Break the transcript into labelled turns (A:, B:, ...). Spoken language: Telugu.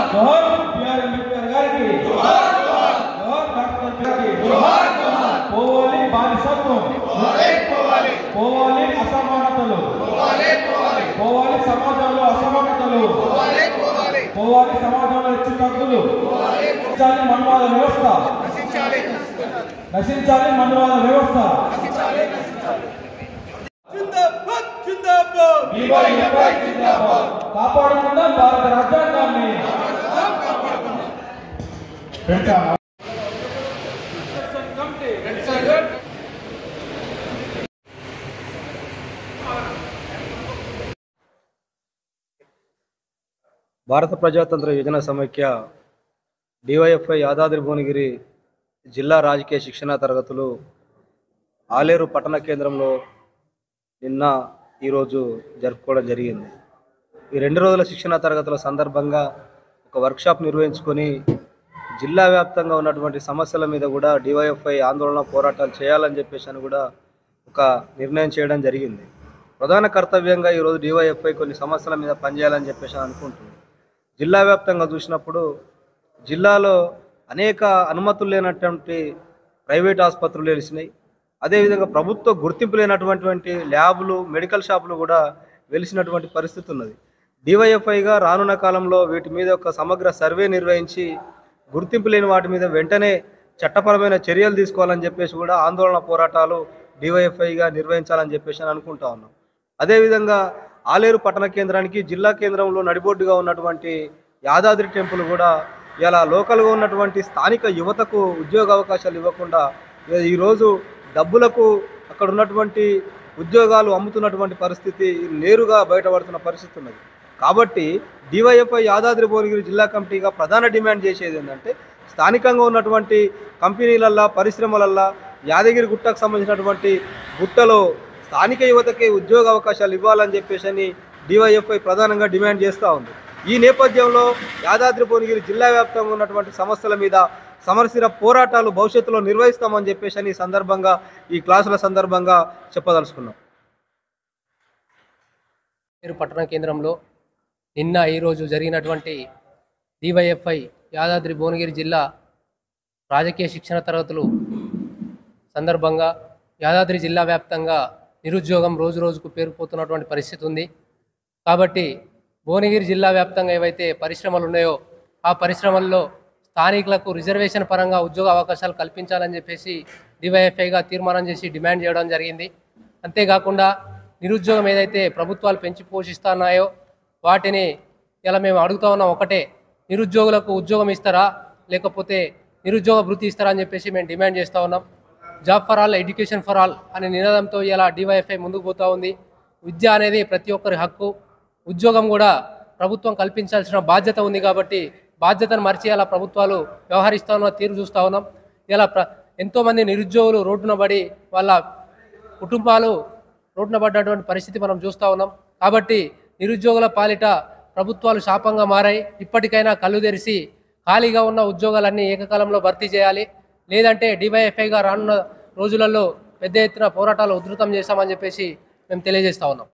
A: జోహార్ బిఆర్ అంబేద్కర్ గారికి జోహార్ డాక్టర్ గారికి పోవాలి బానిసత్వం పోవాలి అసమానతలు పోవాలి సమాజంలో అసమానతలు పోవాలి సమాజంలో హెచ్చు తగ్గులు నశించాలి మనువాద వ్యవస్థ నశించాలి మనువాద వ్యవస్థ
B: జిందాబాద్ జిందాబాద్
A: DYFI జిందాబాద్. కాపాడుకుందాం భారత రాజ్యాంగాన్ని
C: భారత ప్రజాతంత్ర యువజన సమైక్య డివైఎఫ్ఐ యాదాద్రి భువనగిరి జిల్లా రాజకీయ శిక్షణా తరగతులు ఆలేరు పట్టణ కేంద్రంలో నిన్న ఈరోజు జరుపుకోవడం జరిగింది ఈ రెండు రోజుల శిక్షణా తరగతుల సందర్భంగా ఒక వర్క్షాప్ నిర్వహించుకొని జిల్లా వ్యాప్తంగా ఉన్నటువంటి సమస్యల మీద కూడా డివైఎఫ్ఐ ఆందోళన పోరాటాలు చేయాలని చెప్పేసి అని కూడా ఒక నిర్ణయం చేయడం జరిగింది ప్రధాన కర్తవ్యంగా ఈరోజు డివైఎఫ్ఐ కొన్ని సమస్యల మీద పనిచేయాలని చెప్పేసి అనుకుంటుంది జిల్లా వ్యాప్తంగా చూసినప్పుడు జిల్లాలో అనేక అనుమతులు లేనటువంటి ప్రైవేట్ ఆసుపత్రులు వెలిసినాయి అదేవిధంగా ప్రభుత్వ గుర్తింపు లేనటువంటి ల్యాబులు మెడికల్ షాపులు కూడా వెలిసినటువంటి పరిస్థితి ఉన్నది డివైఎఫ్ఐగా రానున్న కాలంలో వీటి మీద ఒక సమగ్ర సర్వే నిర్వహించి గుర్తింపు లేని వాటి మీద వెంటనే చట్టపరమైన చర్యలు తీసుకోవాలని చెప్పేసి కూడా ఆందోళన పోరాటాలు డివైఎఫ్ఐగా నిర్వహించాలని చెప్పేసి అని అనుకుంటా ఉన్నాం అదేవిధంగా ఆలేరు పట్టణ కేంద్రానికి జిల్లా కేంద్రంలో నడిబొడ్డుగా ఉన్నటువంటి యాదాద్రి టెంపుల్ కూడా ఇలా లోకల్గా ఉన్నటువంటి స్థానిక యువతకు ఉద్యోగ అవకాశాలు ఇవ్వకుండా ఈ- ఈరోజు డబ్బులకు అక్కడ ఉన్నటువంటి ఉద్యోగాలు అమ్ముతున్నటువంటి పరిస్థితి నేరుగా బయటపడుతున్న పరిస్థితి ఉన్నది కాబట్టి డివైఎఫ్ఐ యాదాద్రి భువనగిరి జిల్లా కమిటీగా ప్రధాన డిమాండ్ చేసేది ఏంటంటే స్థానికంగా ఉన్నటువంటి కంపెనీలల్లా పరిశ్రమలల్లా యాదగిరి గుట్టకు సంబంధించినటువంటి గుట్టలో స్థానిక యువతకి ఉద్యోగ అవకాశాలు ఇవ్వాలని చెప్పేసి అని డివైఎఫ్ఐ ప్రధానంగా డిమాండ్ చేస్తూ ఉంది ఈ నేపథ్యంలో యాదాద్రి భువనగిరి జిల్లా వ్యాప్తంగా ఉన్నటువంటి సమస్యల మీద సమరశిర పోరాటాలు భవిష్యత్తులో నిర్వహిస్తామని చెప్పేసి అని ఈ సందర్భంగా ఈ క్లాసుల సందర్భంగా చెప్పదలుచుకున్నాం
D: పేరు పట్టణ కేంద్రంలో నిన్న ఈరోజు జరిగినటువంటి డివైఎఫ్ఐ యాదాద్రి భువనగిరి జిల్లా రాజకీయ శిక్షణ తరగతులు సందర్భంగా యాదాద్రి జిల్లా వ్యాప్తంగా నిరుద్యోగం రోజు రోజుకు పేరుకుపోతున్నటువంటి పరిస్థితి ఉంది కాబట్టి భువనగిరి జిల్లా వ్యాప్తంగా ఏవైతే పరిశ్రమలు ఉన్నాయో ఆ పరిశ్రమల్లో స్థానికులకు రిజర్వేషన్ పరంగా ఉద్యోగ అవకాశాలు కల్పించాలని చెప్పేసి డివైఎఫ్ఐగా తీర్మానం చేసి డిమాండ్ చేయడం జరిగింది అంతేకాకుండా నిరుద్యోగం ఏదైతే ప్రభుత్వాలు పెంచి పోషిస్తున్నాయో వాటిని ఇలా మేము అడుగుతా ఉన్నాం ఒకటే నిరుద్యోగులకు ఉద్యోగం ఇస్తారా లేకపోతే నిరుద్యోగ వృత్తి ఇస్తారా అని చెప్పేసి మేము డిమాండ్ చేస్తూ ఉన్నాం job for all education for all అనే నినాదంతో ఇలా డివైఎఫ్ఐ ముందుకు పోతా ఉంది విద్య అనేది ప్రతి ఒక్కరి హక్కు ఉద్యోగం కూడా ప్రభుత్వం కల్పించాల్సిన బాధ్యత ఉంది కాబట్టి బాధ్యతను మర్చి అలా ప్రభుత్వాలు వ్యవహరిస్తా ఉన్న తీరు చూస్తూ ఉన్నాం ఇలా ప్ర ఎంతోమంది నిరుద్యోగులు రోడ్డున పడి వాళ్ళ కుటుంబాలు రోడ్డున పడ్డటువంటి పరిస్థితి మనం చూస్తూ ఉన్నాం కాబట్టి నిరుద్యోగుల పాలిట ప్రభుత్వాలు శాపంగా మారాయి ఇప్పటికైనా కళ్ళు తెరిచి ఖాళీగా ఉన్న ఉద్యోగాలన్నీ ఏకకాలంలో భర్తీ చేయాలి లేదంటే డివైఎఫ్ఐగా రానున్న రోజులలో పెద్ద ఎత్తున పోరాటాలు ఉధృతం చేస్తామని చెప్పేసి మేము తెలియజేస్తా ఉన్నాం